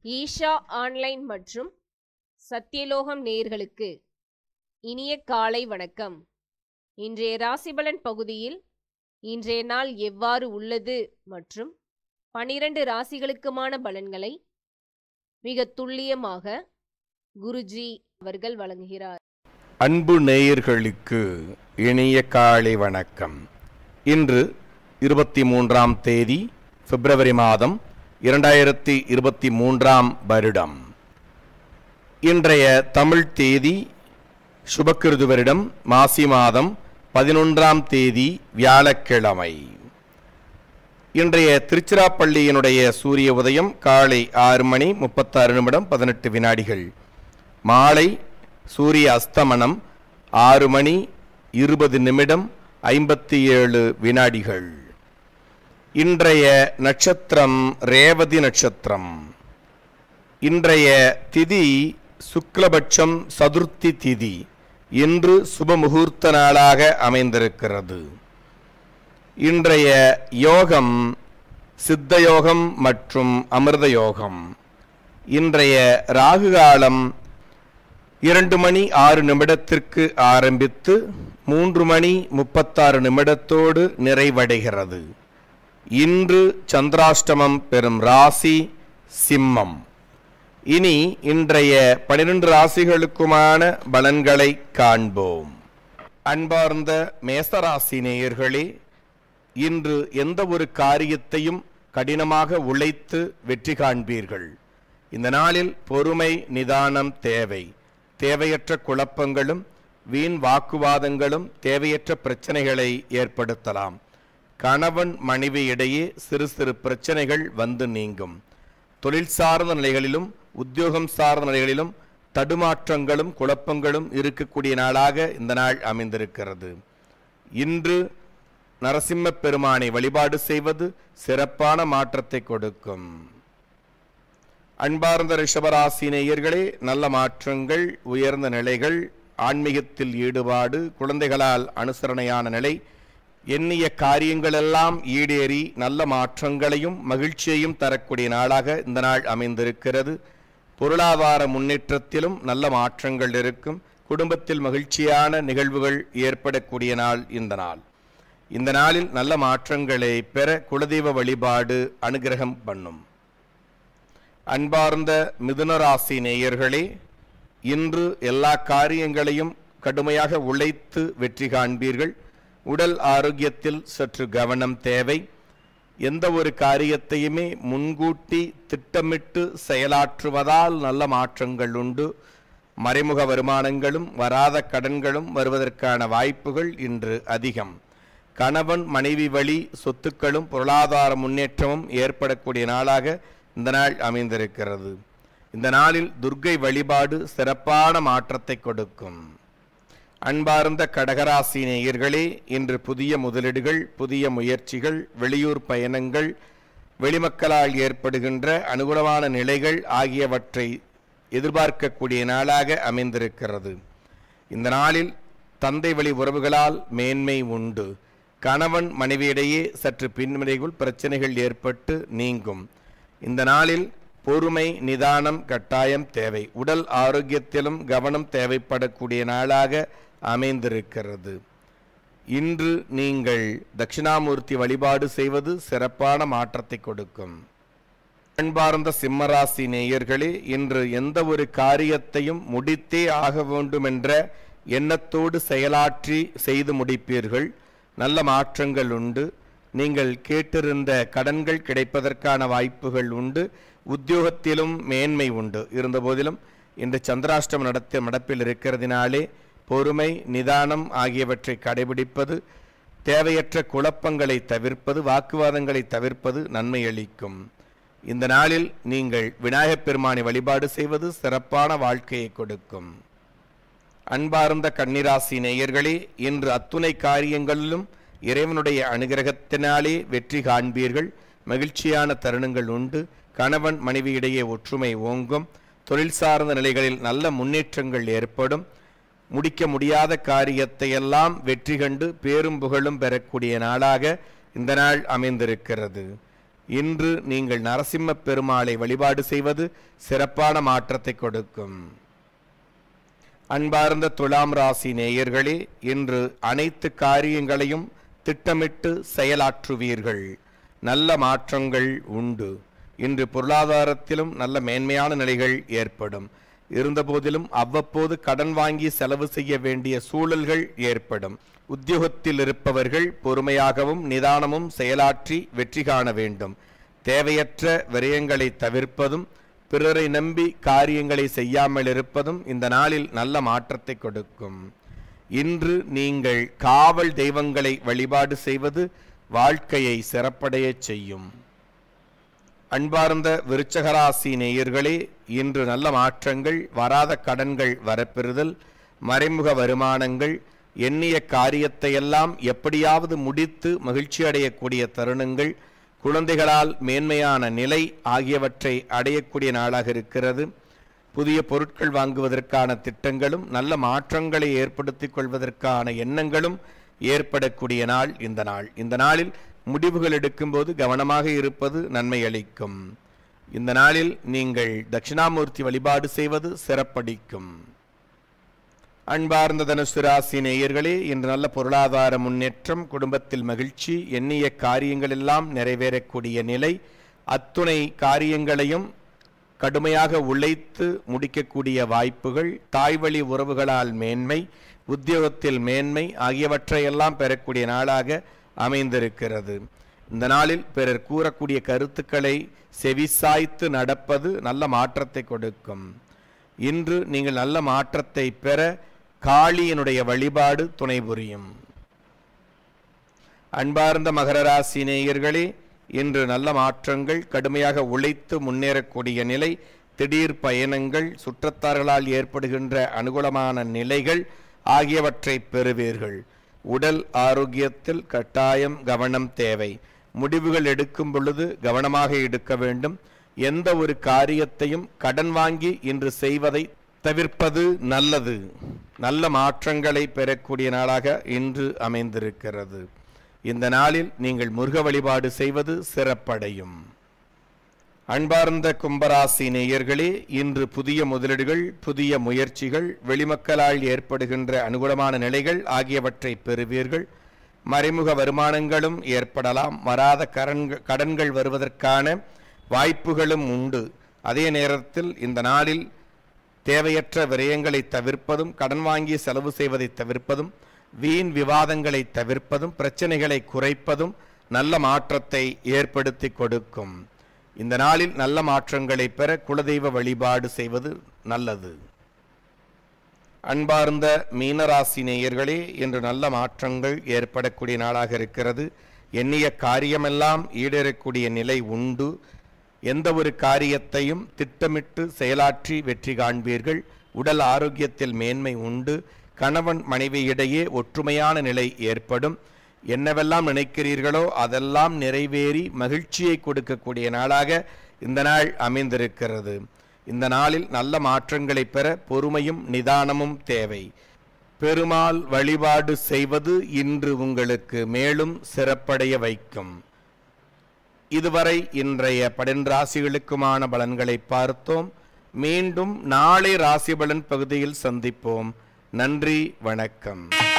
Isha online மற்றும் சத்தியலோகம் நேயர்களுக்கு இனிய காலை வணக்கம் இன்றைய ராசிபலன் பகுதியில் இன்றைய நாள் எவ்வாறு உள்ளது மற்றும் பனிரெண்டு ராசிகளுக்குமான பலன்களை மிக துல்லியமாக குருஜி அவர்கள் வழங்குகிறார் அன்பு நேயர்களுக்கு இனிய காலை வணக்கம் இன்று இருபத்தி மூன்றாம் தேதி பிப்ரவரி மாதம் இரண்டாயிரத்தி இருபத்தி மூன்றாம் வருடம் இன்றைய தமிழ் தேதி சுபக்கிருது வருடம் மாசி மாதம் பதினொன்றாம் தேதி வியாழக்கிழமை இன்றைய திருச்சிராப்பள்ளியினுடைய சூரிய உதயம் காலை ஆறு மணி முப்பத்தாறு நிமிடம் பதினெட்டு வினாடிகள் மாலை சூரிய அஸ்தமனம் ஆறு மணி இருபது நிமிடம் ஐம்பத்தி ஏழு வினாடிகள் இன்றைய நட்சத்திரம் ரேவதி நட்சத்திரம் இன்றைய திதி சுக்லபட்சம் சதுர்த்தி திதி இன்று சுப முகூர்த்த நாளாக அமைந்திருக்கிறது இன்றைய யோகம் சித்த யோகம் மற்றும் அமிர்த யோகம் இன்றைய ராகு காலம் இரண்டு மணி ஆறு நிமிடத்திற்கு ஆரம்பித்து மூன்று மணி முப்பத்தாறு நிமிடத்தோடு நிறைவடைகிறது இன்று சந்திராஷ்டமம் பெறும் ராசி சிம்மம் இனி இன்றைய பனிரெண்டு ராசிகளுக்குமான பலன்களை காண்போம் அன்பார்ந்த மேசராசி நேயர்களே இன்று எந்த ஒரு காரியத்தையும் கடினமாக உழைத்து வெற்றி காண்பீர்கள் இந்த நாளில் பொறுமை நிதானம் தேவை தேவையற்ற குழப்பங்களும் வீண் வாக்குவாதங்களும் தேவையற்ற பிரச்சனைகளை ஏற்படுத்தலாம் கணவன் மனைவி இடையே சிறு சிறு பிரச்சனைகள் வந்து நீங்கும் தொழில் சார்ந்த நிலைகளிலும் உத்தியோகம் சார்ந்த நிலைகளிலும் தடுமாற்றங்களும் குழப்பங்களும் இருக்கக்கூடிய நாளாக இந்த நாள் அமைந்திருக்கிறது இன்று நரசிம்ம பெருமானை வழிபாடு செய்வது சிறப்பான மாற்றத்தை கொடுக்கும் அன்பார்ந்த ரிஷபராசி நேயர்களே நல்ல மாற்றங்கள் உயர்ந்த நிலைகள் ஆன்மீகத்தில் ஈடுபாடு குழந்தைகளால் அனுசரணையான நிலை எண்ணிய காரியங்களெல்லாம் ஈடேறி நல்ல மாற்றங்களையும் மகிழ்ச்சியையும் தரக்கூடிய நாளாக இந்த நாள் அமைந்திருக்கிறது பொருளாதார முன்னேற்றத்திலும் நல்ல மாற்றங்கள் இருக்கும் குடும்பத்தில் மகிழ்ச்சியான நிகழ்வுகள் ஏற்படக்கூடிய நாள் இந்த நாள் இந்த நாளில் நல்ல மாற்றங்களை பெற குலதெய்வ வழிபாடு அனுகிரகம் பண்ணும் அன்பார்ந்த மிதுன ராசி நேயர்களே இன்று எல்லா காரியங்களையும் கடுமையாக உழைத்து வெற்றி காண்பீர்கள் உடல் ஆரோக்கியத்தில் சற்று கவனம் தேவை எந்த ஒரு காரியத்தையுமே முன்கூட்டி திட்டமிட்டு செயலாற்றுவதால் நல்ல மாற்றங்கள் உண்டு மறைமுக வருமானங்களும் வராத கடன்களும் வருவதற்கான வாய்ப்புகள் இன்று அதிகம் கணவன் மனைவி வழி சொத்துக்களும் பொருளாதார முன்னேற்றமும் ஏற்படக்கூடிய நாளாக இந்த நாள் அமைந்திருக்கிறது இந்த நாளில் துர்க்கை வழிபாடு சிறப்பான மாற்றத்தை கொடுக்கும் அன்பார்ந்த கடகராசி நேயர்களே இன்று புதிய முதலீடுகள் புதிய முயற்சிகள் வெளியூர் பயணங்கள் வெளிமக்களால் ஏற்படுகின்ற அனுகூலமான நிலைகள் ஆகியவற்றை எதிர்பார்க்கக்கூடிய நாளாக அமைந்திருக்கிறது இந்த நாளில் தந்தை வழி உறவுகளால் மேன்மை உண்டு கணவன் மனைவியிடையே சற்று பின்முறைகள் பிரச்சனைகள் ஏற்பட்டு நீங்கும் இந்த நாளில் பொறுமை நிதானம் கட்டாயம் தேவை உடல் ஆரோக்கியத்திலும் கவனம் தேவைப்படக்கூடிய நாளாக அமைந்திருக்கிறது இன்று நீங்கள் தட்சிணாமூர்த்தி வழிபாடு செய்வது சிறப்பான மாற்றத்தை கொடுக்கும் அன்பார்ந்த சிம்மராசி நேயர்களே இன்று எந்த ஒரு காரியத்தையும் முடித்தே ஆக வேண்டும் என்ற எண்ணத்தோடு செயலாற்றி செய்து முடிப்பீர்கள் நல்ல மாற்றங்கள் உண்டு நீங்கள் கேட்டிருந்த கடன்கள் கிடைப்பதற்கான வாய்ப்புகள் உண்டு உத்தியோகத்திலும் மேன்மை உண்டு இருந்தபோதிலும் இன்று சந்திராஷ்டம நடத்த நடப்பில் இருக்கிறதினாலே பொறுமை நிதானம் ஆகியவற்றை கடைபிடிப்பது தேவையற்ற குழப்பங்களை தவிர்ப்பது வாக்குவாதங்களை தவிர்ப்பது நன்மை அளிக்கும் இந்த நாளில் நீங்கள் விநாயகப் பெருமானை வழிபாடு செய்வது சிறப்பான வாழ்க்கையை கொடுக்கும் அன்பார்ந்த கன்னிராசி நேயர்களே இன்று அத்துணை காரியங்களிலும் இறைவனுடைய அனுகிரகத்தினாலே வெற்றி காண்பீர்கள் மகிழ்ச்சியான தருணங்கள் உண்டு கணவன் மனைவியிடையே ஒற்றுமை ஓங்கும் தொழில் சார்ந்த நிலைகளில் நல்ல முன்னேற்றங்கள் ஏற்படும் முடிக்க முடியாத காரியத்தை எல்லாம் வெற்றி கண்டு பேரும் புகழும் பெறக்கூடிய நாளாக இந்த நாள் அமைந்திருக்கிறது இன்று நீங்கள் நரசிம்ம பெருமாளை வழிபாடு செய்வது சிறப்பான மாற்றத்தை கொடுக்கும் அன்பார்ந்த துலாம் ராசி நேயர்களே இன்று அனைத்து காரியங்களையும் திட்டமிட்டு செயலாற்றுவீர்கள் நல்ல மாற்றங்கள் உண்டு இன்று பொருளாதாரத்திலும் நல்ல மேன்மையான நிலைகள் ஏற்படும் இருந்தபோதிலும் அவ்வப்போது கடன் வாங்கி செலவு செய்ய வேண்டிய சூழல்கள் ஏற்படும் உத்தியோகத்தில் இருப்பவர்கள் பொறுமையாகவும் நிதானமும் செயலாற்றி வெற்றி காண வேண்டும் தேவையற்ற விரயங்களை தவிர்ப்பதும் பிறரை நம்பி காரியங்களை செய்யாமல் இருப்பதும் இந்த நாளில் நல்ல மாற்றத்தை கொடுக்கும் இன்று நீங்கள் காவல் தெய்வங்களை வழிபாடு செய்வது வாழ்க்கையை சிறப்படையச் செய்யும் அன்பார்ந்த விருச்சகராசி நேயர்களே இன்று நல்ல மாற்றங்கள் வராத கடன்கள் வரப்பெறுதல் மறைமுக வருமானங்கள் எண்ணிய காரியத்தையெல்லாம் எப்படியாவது முடித்து மகிழ்ச்சி அடையக்கூடிய தருணங்கள் குழந்தைகளால் மேன்மையான நிலை ஆகியவற்றை அடையக்கூடிய நாளாக இருக்கிறது புதிய பொருட்கள் வாங்குவதற்கான திட்டங்களும் நல்ல மாற்றங்களை ஏற்படுத்திக் கொள்வதற்கான எண்ணங்களும் ஏற்படக்கூடிய நாள் இந்த நாள் இந்த நாளில் முடிவுகள் எடுக்கும்போது கவனமாக இருப்பது நன்மை அளிக்கும் இந்த நாளில் நீங்கள் தட்சிணாமூர்த்தி வழிபாடு செய்வது சிறப்படிக்கும் அன்பார்ந்த தனுசு ராசி நேயர்களே இன்று நல்ல பொருளாதார முன்னேற்றம் குடும்பத்தில் மகிழ்ச்சி எண்ணிய காரியங்கள் எல்லாம் நிறைவேறக்கூடிய நிலை அத்துணை காரியங்களையும் கடுமையாக உழைத்து முடிக்கக்கூடிய வாய்ப்புகள் தாய்வழி உறவுகளால் மேன்மை உத்தியோகத்தில் மேன்மை ஆகியவற்றையெல்லாம் பெறக்கூடிய நாளாக அமைந்திருக்கிறது இந்த நாளில் பிறர் கூறக்கூடிய கருத்துக்களை செவிசாய்த்து நடப்பது நல்ல மாற்றத்தை கொடுக்கும் இன்று நீங்கள் நல்ல மாற்றத்தை பெற காளியனுடைய வழிபாடு துணை புரியும் அன்பார்ந்த மகர ராசி நேயர்களே இன்று நல்ல மாற்றங்கள் கடுமையாக உழைத்து முன்னேறக்கூடிய நிலை திடீர் பயணங்கள் சுற்றத்தார்களால் ஏற்படுகின்ற அனுகூலமான நிலைகள் ஆகியவற்றை பெறுவீர்கள் உடல் ஆரோக்கியத்தில் கட்டாயம் கவனம் தேவை முடிவுகள் எடுக்கும் பொழுது கவனமாக எடுக்க வேண்டும் எந்த ஒரு காரியத்தையும் கடன் வாங்கி இன்று செய்வதை தவிர்ப்பது நல்லது நல்ல மாற்றங்களை பெறக்கூடிய நாளாக இன்று அமைந்திருக்கிறது இந்த நாளில் நீங்கள் முருக வழிபாடு செய்வது சிறப்படையும் அன்பார்ந்த கும்பராசி நேயர்களே இன்று புதிய முதலீடுகள் புதிய முயற்சிகள் வெளிமக்களால் ஏற்படுகின்ற அனுகூலமான நிலைகள் ஆகியவற்றை பெறுவீர்கள் மறைமுக வருமானங்களும் ஏற்படலாம் வராத கடன்கள் கடன்கள் வருவதற்கான வாய்ப்புகளும் உண்டு அதே நேரத்தில் இந்த நாளில் தேவையற்ற விரயங்களை தவிர்ப்பதும் கடன் வாங்கி செலவு செய்வதை தவிர்ப்பதும் வீண் விவாதங்களை தவிர்ப்பதும் பிரச்சனைகளை குறைப்பதும் நல்ல மாற்றத்தை ஏற்படுத்தி கொடுக்கும் இந்த நாளில் நல்ல மாற்றங்களை பெற குலதெய்வ வழிபாடு செய்வது நல்லது அன்பார்ந்த மீனராசி நேயர்களே இன்று நல்ல மாற்றங்கள் ஏற்படக்கூடிய நாளாக இருக்கிறது எண்ணிய காரியமெல்லாம் ஈடேறக்கூடிய நிலை உண்டு எந்த ஒரு காரியத்தையும் திட்டமிட்டு செயலாற்றி வெற்றி காண்பீர்கள் உடல் ஆரோக்கியத்தில் மேன்மை உண்டு கணவன் மனைவியிடையே ஒற்றுமையான நிலை ஏற்படும் என்னவெல்லாம் நினைக்கிறீர்களோ அதெல்லாம் நிறைவேறி மகிழ்ச்சியை கொடுக்கக்கூடிய நாளாக இந்த நாள் அமைந்திருக்கிறது இந்த நாளில் நல்ல மாற்றங்களை பெற பொறுமையும் நிதானமும் தேவை பெருமாள் வழிபாடு செய்வது இன்று உங்களுக்கு மேலும் சிறப்படைய வைக்கும் இதுவரை இன்றைய படன்ராசிகளுக்குமான பலன்களை பார்த்தோம் மீண்டும் நாளை ராசி பலன் பகுதியில் சந்திப்போம் நன்றி வணக்கம்